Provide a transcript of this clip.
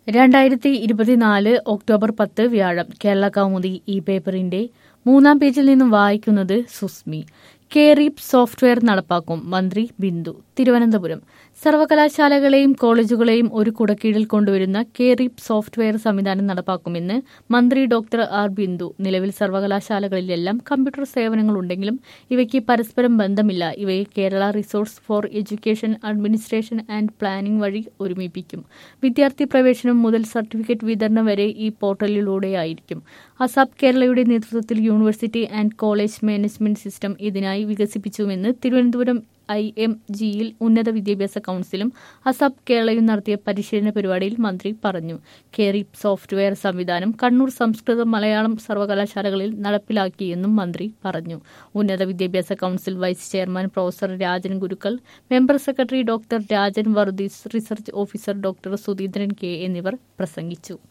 രണ്ടായിരത്തി ഇരുപത്തിനാല് ഒക്ടോബർ പത്ത് വ്യാഴം കേരള കൗമുദി ഈ പേപ്പറിന്റെ മൂന്നാം പേജിൽ നിന്നും വായിക്കുന്നത് സുസ്മി കെയറീപ് സോഫ്റ്റ്വെയർ നടപ്പാക്കും മന്ത്രി ബിന്ദു തിരുവനന്തപുരം സർവകലാശാലകളെയും കോളേജുകളെയും ഒരു കുടക്കീഴിൽ കൊണ്ടുവരുന്ന കെയറീപ് സോഫ്റ്റ്വെയർ സംവിധാനം നടപ്പാക്കുമെന്ന് മന്ത്രി ഡോക്ടർ ആർ ബിന്ദു നിലവിൽ സർവകലാശാലകളിലെല്ലാം കമ്പ്യൂട്ടർ സേവനങ്ങൾ ഉണ്ടെങ്കിലും ഇവയ്ക്ക് പരസ്പരം ബന്ധമില്ല ഇവയെ Kerala resource for education administration and planning വഴി ഒരുമിപ്പിക്കും വിദ്യാർത്ഥി പ്രവേശനം മുതൽ സർട്ടിഫിക്കറ്റ് വിതരണം വരെ ഈ പോർട്ടലിലൂടെയായിരിക്കും അസാബ് കേരളയുടെ നേതൃത്വത്തിൽ university and college management system ഇതിനായി വികസിപ്പിച്ചുവെന്ന് തിരുവനന്തപുരം ഐ എം ജിയിൽ ഉന്നത വിദ്യാഭ്യാസ കൌൺസിലും അസാബ് കേരളയും നടത്തിയ പരിശീലന പരിപാടിയിൽ മന്ത്രി പറഞ്ഞു കെയറിപ് സോഫ്റ്റ്വെയർ സംവിധാനം കണ്ണൂർ സംസ്കൃത മലയാളം സർവകലാശാലകളിൽ നടപ്പിലാക്കിയെന്നും മന്ത്രി പറഞ്ഞു ഉന്നത വിദ്യാഭ്യാസ council vice chairman professor Rajan Gurukkal member secretary doctor Rajan Varghese research officer doctor Sudheendran K എന്നിവർ പ്രസംഗിച്ചു